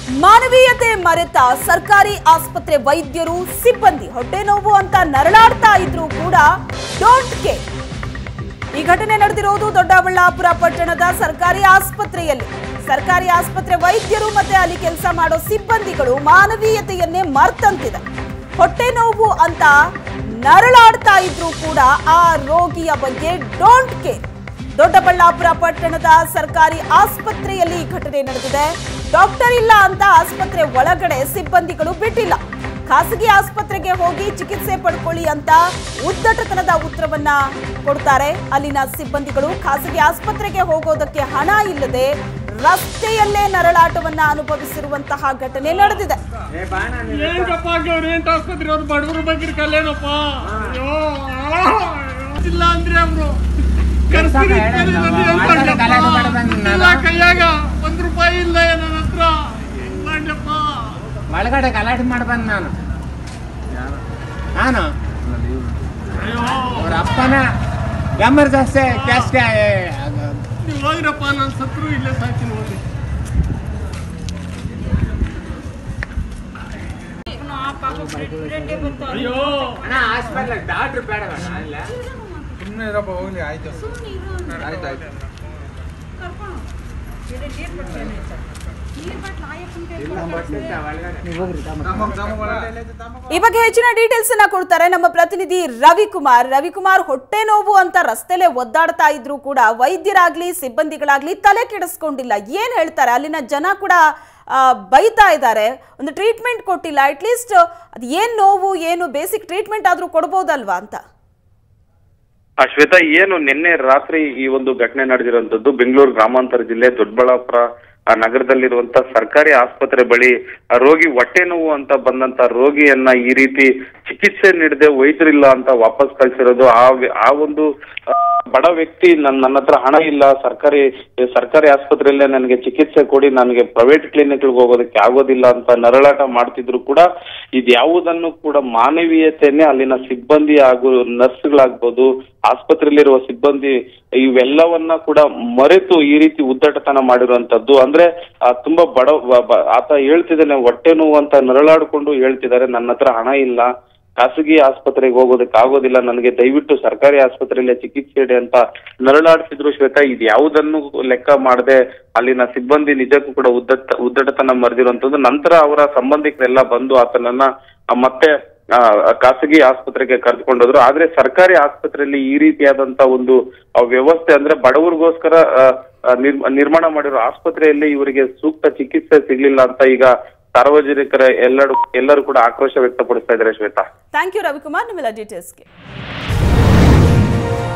ಮಾನವೀಯತೆ ಮರೆತ ಸರ್ಕಾರಿ ಆಸ್ಪತ್ರೆ ವೈದ್ಯರು ಸಿಬ್ಬಂದಿ ಹೊಟ್ಟೆ ನೋವು ಅಂತ ನರಳಾಡ್ತಾ ಇದ್ರು ಕೂಡ ಡೋಂಟ್ ಕೇರ್ ಈ ಘಟನೆ ನಡೆದಿರುವುದು ದೊಡ್ಡಬಳ್ಳಾಪುರ ಪಟ್ಟಣದ ಸರ್ಕಾರಿ ಆಸ್ಪತ್ರೆಯಲ್ಲಿ ಸರ್ಕಾರಿ ಆಸ್ಪತ್ರೆ ವೈದ್ಯರು ಮತ್ತೆ ಅಲ್ಲಿ ಕೆಲಸ ಮಾಡೋ ಸಿಬ್ಬಂದಿಗಳು ಮಾನವೀಯತೆಯನ್ನೇ ಮರ್ತಂತಿದೆ ಹೊಟ್ಟೆ ನೋವು ಅಂತ ನರಳಾಡ್ತಾ ಇದ್ರು ಕೂಡ ಆ ರೋಗಿಯ ಬಗ್ಗೆ ಡೋಂಟ್ ಕೇರ್ ದೊಡ್ಡಬಳ್ಳಾಪುರ ಪಟ್ಟಣದ ಸರ್ಕಾರಿ ಆಸ್ಪತ್ರೆಯಲ್ಲಿ ಈ ಘಟನೆ ನಡೆದಿದೆ ಡಾಕ್ಟರ್ ಇಲ್ಲ ಅಂತ ಆಸ್ಪತ್ರೆ ಒಳಗಡೆ ಸಿಬ್ಬಂದಿಗಳು ಬಿಟ್ಟಿಲ್ಲ ಖಾಸಗಿ ಆಸ್ಪತ್ರೆಗೆ ಹೋಗಿ ಚಿಕಿತ್ಸೆ ಪಡ್ಕೊಳ್ಳಿ ಅಂತ ಉದ್ದಟತನದ ಉತ್ತರವನ್ನ ಕೊಡ್ತಾರೆ ಅಲ್ಲಿನ ಸಿಬ್ಬಂದಿಗಳು ಖಾಸಗಿ ಆಸ್ಪತ್ರೆಗೆ ಹೋಗೋದಕ್ಕೆ ಹಣ ಇಲ್ಲದೆ ರಸ್ತೆಯಲ್ಲೇ ನರಳಾಟವನ್ನ ಅನುಭವಿಸಿರುವಂತಹ ಘಟನೆ ನಡೆದಿದೆ ಏನಪ್ಪ ಗೌರ್ಮೆಂಟ್ ಆಸ್ಪತ್ರೆ ಅವ್ರು ಬಡವರು ಬಗ್ಗೆ ಕಲ್ಲೇನಪ್ಪ ಅಯ್ಯೋ ಇಲ್ಲ ಅಂದ್ರೆ ಅವರು ಕೈಯಾಗ ಒಂದ್ ರೂಪಾಯಿ ಇಲ್ಲ ನನ್ನ ಹತ್ರ ಹೆಂಗ್ ಮಾಡ್ಲಪ್ಪ ಒಳಗಡೆ ಗಲಾಟೆ ಮಾಡಿ ಬಂದ್ ನಾನು ನಾನು ಅಯ್ಯೋ ಅವ್ರ ಅಪ್ಪನ ಎಮರ್ಜೆನ್ಸಿ ಕ್ಯಾಸ್ಗೆ ನೀವು ಹೋಗ್ರಪ್ಪ ನಾನು ಸತ್ರು ಇಲ್ಲೇ ಸಾಯ್ತೀನಿ ಹೋಗಿ ಅಯ್ಯೋ ಅಣ್ಣ ಹಾಸ್ಪಿಟ್ಲ್ ಡಾಕ್ಟ್ರ್ ಬೇಡ ಇಲ್ಲ ಸುಮ್ಮನೆ ಇರಪ್ಪ ಹೋಗ್ಲಿ ಆಯ್ತು ಆಯ್ತು ಆಯ್ತು ನಮಗ್ ನಮಗ್ ಈ ಬಗ್ಗೆ ಹೆಚ್ಚಿನ ಡೀಟೇಲ್ಸ್ ಅನ್ನ ಕೊಡ್ತಾರೆ ನಮ್ಮ ಪ್ರತಿನಿಧಿ ರವಿಕುಮಾರ್ ರವಿಕುಮಾರ್ ಹೊಟ್ಟೆ ನೋವು ಅಂತ ರಸ್ತೆಲೆ ಒದ್ದಾಡ್ತಾ ಇದ್ರು ಕೂಡ ವೈದ್ಯರಾಗ್ಲಿ ಸಿಬ್ಬಂದಿಗಳಾಗ್ಲಿ ತಲೆ ಕೆಡಿಸ್ಕೊಂಡಿಲ್ಲ ಏನ್ ಹೇಳ್ತಾರೆ ಅಲ್ಲಿನ ಜನ ಕೂಡ ಆ, ಬೈತಾ ಇದ್ದಾರೆ ಒಂದು ಟ್ರೀಟ್ಮೆಂಟ್ ಕೊಟ್ಟಿಲ್ಲ ಅಟ್ಲೀಸ್ಟ್ ಅದು ಏನ್ ನೋವು ಏನು ಬೇಸಿಕ್ ಟ್ರೀಟ್ಮೆಂಟ್ ಆದ್ರೂ ಕೊಡ್ಬೋದಲ್ವಾ ಅಂತ ಆ ಶ್ವೇತಾ ಏನು ನಿನ್ನೆ ರಾತ್ರಿ ಈ ಒಂದು ಘಟನೆ ನಡೆದಿರುವಂತದ್ದು ಬೆಂಗಳೂರು ಗ್ರಾಮಾಂತರ ಜಿಲ್ಲೆ ದೊಡ್ಡಬಳ್ಳಾಪುರ ಆ ನಗರದಲ್ಲಿರುವಂತ ಸರ್ಕಾರಿ ಆಸ್ಪತ್ರೆ ಬಳಿ ಆ ರೋಗಿ ಹೊಟ್ಟೆ ನೋವು ಅಂತ ಬಂದಂತ ರೋಗಿಯನ್ನ ಈ ರೀತಿ ಚಿಕಿತ್ಸೆ ನೀಡದೆ ವೈದ್ಯರಿಲ್ಲ ಅಂತ ವಾಪಸ್ ಕಳ್ಸಿರೋದು ಆ ವ್ಯ- ಆ ಒಂದು ಆ, ಬಡ ವ್ಯಕ್ತಿ ನನ್ ನನ್ನ ಹತ್ರ ಹಣ ಇಲ್ಲ ಸರ್ಕಾರಿ ಸರ್ಕಾರಿ ಆಸ್ಪತ್ರೆಯಲ್ಲೇ ನನಗೆ ಚಿಕಿತ್ಸೆ ಕೊಡಿ ನನಗೆ ಪ್ರೈವೇಟ್ ಕ್ಲಿನಿಕ್ಗೆ ಹೋಗೋದಕ್ಕೆ ಆಗೋದಿಲ್ಲ ಅಂತ ನರಳಾಟ ಮಾಡ್ತಿದ್ರು ಕೂಡ ಇದ್ಯಾವುದನ್ನು ಕೂಡ ಮಾನವೀಯತೆಯನ್ನೇ ಅಲ್ಲಿನ ಸಿಬ್ಬಂದಿ ಹಾಗೂ ನರ್ಸ್ಗಳಾಗ್ಬೋದು ಆಸ್ಪತ್ರೆಯಲ್ಲಿರುವ ಸಿಬ್ಬಂದಿ ಇವೆಲ್ಲವನ್ನ ಕೂಡ ಮರೆತು ಈ ರೀತಿ ಉದ್ದಟತನ ಮಾಡಿರುವಂತದ್ದು ಅಂದ್ರೆ ಆ, ತುಂಬಾ ಬಡ ಬ- ಬ- ಆತ ಹೇಳ್ತಿದ್ದಾನೆ ಹೊಟ್ಟೆ ನೋವು ಅಂತ ನರಳಾಡ್ಕೊಂಡು ಹೇಳ್ತಿದ್ದಾರೆ ನನ್ನ ಹತ್ರ ಹಣ ಇಲ್ಲ ಖಾಸಗಿ ಆಸ್ಪತ್ರೆಗೆ ಹೋಗೋದಕ್ಕೆ ಆಗೋದಿಲ್ಲ ನನಗೆ ದಯವಿಟ್ಟು ಸರ್ಕಾರಿ ಆಸ್ಪತ್ರೆಯಲ್ಲೇ ಚಿಕಿತ್ಸೆ ಇಡಿ ಅಂತ ನರಳಾಡ್ತಿದ್ರು ಶ್ವೇತಾ ಇದು ಯಾವುದನ್ನು ಲೆಕ್ಕ ಮಾಡದೆ ಅಲ್ಲಿನ ಸಿಬ್ಬಂದಿ ನಿಜಕ್ಕೂ ಕೂಡ ಉದ್ದಟ ಉದ್ದಟತನ ಮರೆದಿರುವಂತದ್ದು ನಂತರ ಅವರ ಸಂಬಂಧಿಕರೆಲ್ಲ ಬಂದು ಆತನನ್ನ ಆ, ಮತ್ತೆ ಆ, ಖಾಸಗಿ ಆಸ್ಪತ್ರೆಗೆ ಕರೆದುಕೊಂಡೋದ್ರು ಆದ್ರೆ ಸರ್ಕಾರಿ ಆಸ್ಪತ್ರೆಯಲ್ಲಿ ಈ ರೀತಿಯಾದಂತ ಒಂದು ಆ, ವ್ಯವಸ್ಥೆ ಅಂದ್ರೆ ಬಡವರಿಗೋಸ್ಕರ ಆ, ಆ, ನಿರ್ಮ- ನಿರ್ಮಾಣ ಮಾಡಿರೋ ಆಸ್ಪತ್ರೆಯಲ್ಲಿ ಇವರಿಗೆ ಸೂಕ್ತ ಚಿಕಿತ್ಸೆ ಸಿಗ್ಲಿಲ್ಲ ಅಂತ ಈಗ ಸಾರ್ವಜನಿಕರ ಎಲ್ಲರೂ ಎಲ್ಲರೂ ಕೂಡ ಆಕ್ರೋಶ ವ್ಯಕ್ತಪಡಿಸ್ತಾ ಇದ್ದಾರೆ ಶ್ವೇತಾ ಥ್ಯಾಂಕ್ ಯು ರವಿಕುಮಾರ್ ನಿಮ್ಮೆಲ್ಲ ಡೀಟೇಲ್ಸ್ಗೆ